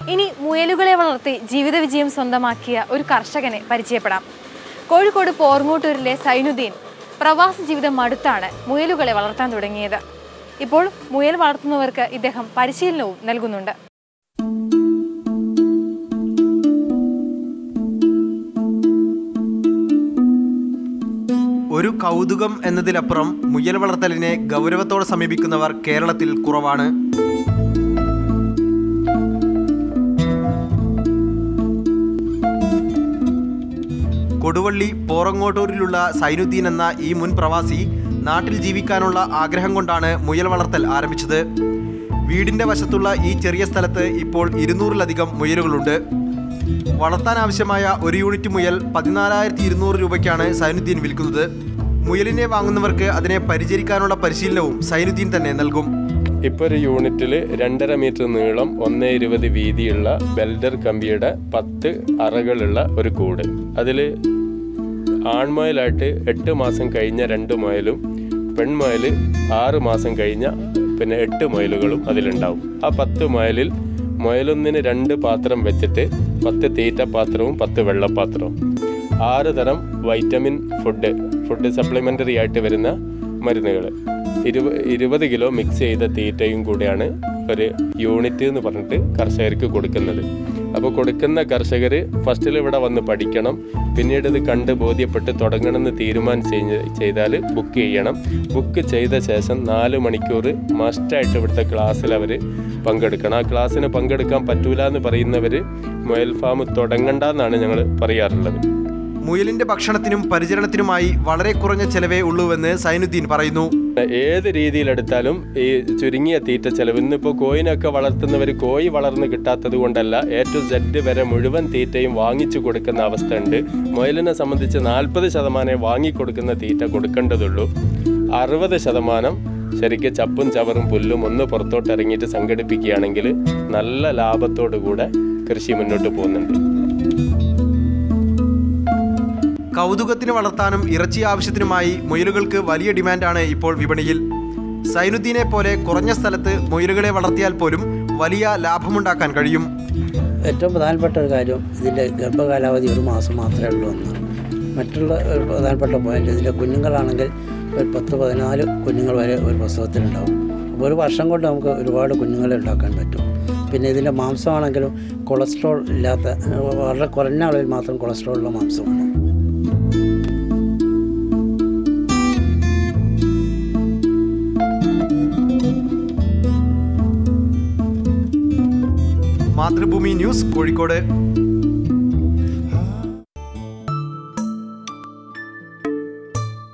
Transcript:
ഇനി മുയലുകളെ വളർത്തി ജീവിത വിജയം സ്വന്തമാക്കിയ ഒരു കർഷകനെ പരിചയപ്പെടാം കോഴിക്കോട് പോർങ്ങോട്ടൂരിലെ സൈനുദ്ദീൻ പ്രവാസ ജീവിതം മടുത്താണ് മുയലുകളെ വളർത്താൻ തുടങ്ങിയത് ഇപ്പോൾ മുയൽ വളർത്തുന്നവർക്ക് ഇദ്ദേഹം പരിശീലനവും നൽകുന്നുണ്ട് ഒരു കൗതുകം എന്നതിലപ്പുറം മുയൽ വളർത്തലിനെ ഗൗരവത്തോടെ സമീപിക്കുന്നവർ കേരളത്തിൽ കുറവാണ് കൊടുവള്ളി പോറങ്ങോട്ടൂരിലുള്ള സൈനുദ്ദീൻ എന്ന ഈ മുൻ പ്രവാസി നാട്ടിൽ ജീവിക്കാനുള്ള ആഗ്രഹം കൊണ്ടാണ് മുയൽ വളർത്തൽ ആരംഭിച്ചത് വീടിന്റെ വശത്തുള്ള ഈ ചെറിയ സ്ഥലത്ത് ഇപ്പോൾ ഇരുന്നൂറിലധികം മുയലുകളുണ്ട് വളർത്താൻ ആവശ്യമായ ഒരു യൂണിറ്റ് മുയൽ പതിനാലായിരത്തി ഇരുന്നൂറ് രൂപയ്ക്കാണ് സൈനുദ്ദീൻ വിൽക്കുന്നത് മുയലിനെ വാങ്ങുന്നവർക്ക് അതിനെ പരിചരിക്കാനുള്ള പരിശീലനവും സൈനുദ്ദീൻ തന്നെ നൽകും ഇപ്പോൾ ഒരു യൂണിറ്റിൽ രണ്ടര മീറ്റർ നീളം ഒന്ന് ഇരുപത് വീതിയുള്ള ബെൽഡർ കമ്പിയുടെ പത്ത് അറകളുള്ള ഒരു കൂട് അതിൽ ആൺമുയലായിട്ട് എട്ട് മാസം കഴിഞ്ഞ രണ്ട് മുയലും പെൺമുയൽ ആറ് മാസം കഴിഞ്ഞ പിന്നെ എട്ട് മുയലുകളും അതിലുണ്ടാവും ആ പത്ത് മുയലിൽ മുയലൊന്നിന് രണ്ട് പാത്രം വെച്ചിട്ട് പത്ത് തീറ്റ പാത്രവും പത്ത് വെള്ളപ്പാത്രവും ആറ് തരം വൈറ്റമിൻ ഫുഡ് ഫുഡ് സപ്ലിമെൻ്ററി ആയിട്ട് വരുന്ന മരുന്നുകൾ ഇരുപ ഇരുപത് കിലോ മിക്സ് ചെയ്ത തീറ്റയും കൂടെയാണ് ഒരു യൂണിറ്റ് എന്ന് പറഞ്ഞിട്ട് കർഷകർക്ക് കൊടുക്കുന്നത് അപ്പോൾ കൊടുക്കുന്ന കർഷകർ ഫസ്റ്റിൽ ഇവിടെ വന്ന് പഠിക്കണം പിന്നീട് ഇത് കണ്ട് ബോധ്യപ്പെട്ട് തുടങ്ങണമെന്ന് തീരുമാനിച്ച് ചെയ്താൽ ബുക്ക് ചെയ്യണം ബുക്ക് ചെയ്ത ശേഷം നാല് മണിക്കൂർ മസ്റ്റായിട്ട് ഇവിടുത്തെ ക്ലാസ്സിൽ അവർ പങ്കെടുക്കണം ആ ക്ലാസ്സിന് പങ്കെടുക്കാൻ പറ്റൂല എന്ന് പറയുന്നവർ മൊയൽ ഫാം തുടങ്ങണ്ടെന്നാണ് ഞങ്ങൾ പറയാറുള്ളത് മുയലിന്റെ ഭക്ഷണത്തിനും പരിചരണത്തിനുമായി വളരെ കുറഞ്ഞ ചെലവേ ഉള്ളൂവെന്ന് സൈനുദ്ദീൻ പറയുന്നു ഏത് രീതിയിലെടുത്താലും ഈ ചുരുങ്ങിയ തീറ്റ ചെലവ് ഇന്നിപ്പോൾ കോയിനൊക്കെ വളർത്തുന്നവർ കോഴി വളർന്ന് കിട്ടാത്തത് കൊണ്ടല്ല എ ടു സെഡ് വരെ മുഴുവൻ തീറ്റയും വാങ്ങിച്ചു കൊടുക്കുന്ന അവസ്ഥ ഉണ്ട് മുയലിനെ സംബന്ധിച്ച് നാൽപ്പത് ശതമാനം വാങ്ങിക്കൊടുക്കുന്ന തീറ്റ കൊടുക്കേണ്ടതുള്ളൂ അറുപത് ശതമാനം ശരിക്കും ചപ്പും ചവറും പുല്ലും ഒന്ന് പുറത്തോട്ട് ഇറങ്ങിയിട്ട് സംഘടിപ്പിക്കുകയാണെങ്കിൽ നല്ല ലാഭത്തോടു കൂടെ കൃഷി മുന്നോട്ട് പോകുന്നുണ്ട് കൗതുകത്തിന് വളർത്താനും ഇറച്ചി ആവശ്യത്തിനുമായി മുയലുകൾക്ക് വലിയ ഡിമാൻഡാണ് ഇപ്പോൾ വിപണിയിൽ സൈനുദ്ദീനെ പോലെ കുറഞ്ഞ സ്ഥലത്ത് മുയലുകളെ വളർത്തിയാൽ പോലും വലിയ ലാഭമുണ്ടാക്കാൻ കഴിയും ഏറ്റവും പ്രധാനപ്പെട്ട ഒരു കാര്യം ഇതിൻ്റെ ഗർഭകാലാവധി ഒരു മാസം മാത്രമേ ഉള്ളൂ എന്നാണ് മറ്റുള്ള ഒരു പ്രധാനപ്പെട്ട പോയിന്റ് ഇതിൻ്റെ കുഞ്ഞുങ്ങളാണെങ്കിൽ ഒരു പത്ത് പതിനാല് കുഞ്ഞുങ്ങൾ വരെ ഒരു പ്രസവത്തിലുണ്ടാവും അപ്പോൾ ഒരു വർഷം കൊണ്ട് നമുക്ക് ഒരുപാട് കുഞ്ഞുങ്ങളെ ഉണ്ടാക്കാൻ പറ്റും പിന്നെ ഇതിൻ്റെ മാംസമാണെങ്കിലും കൊളസ്ട്രോൾ ഇല്ലാത്ത വളരെ കുറഞ്ഞ അളവിൽ മാത്രം കൊളസ്ട്രോൾ ഉള്ള മാംസമാണ് മാതൃഭൂമി ന്യൂസ് കോഴിക്കോട്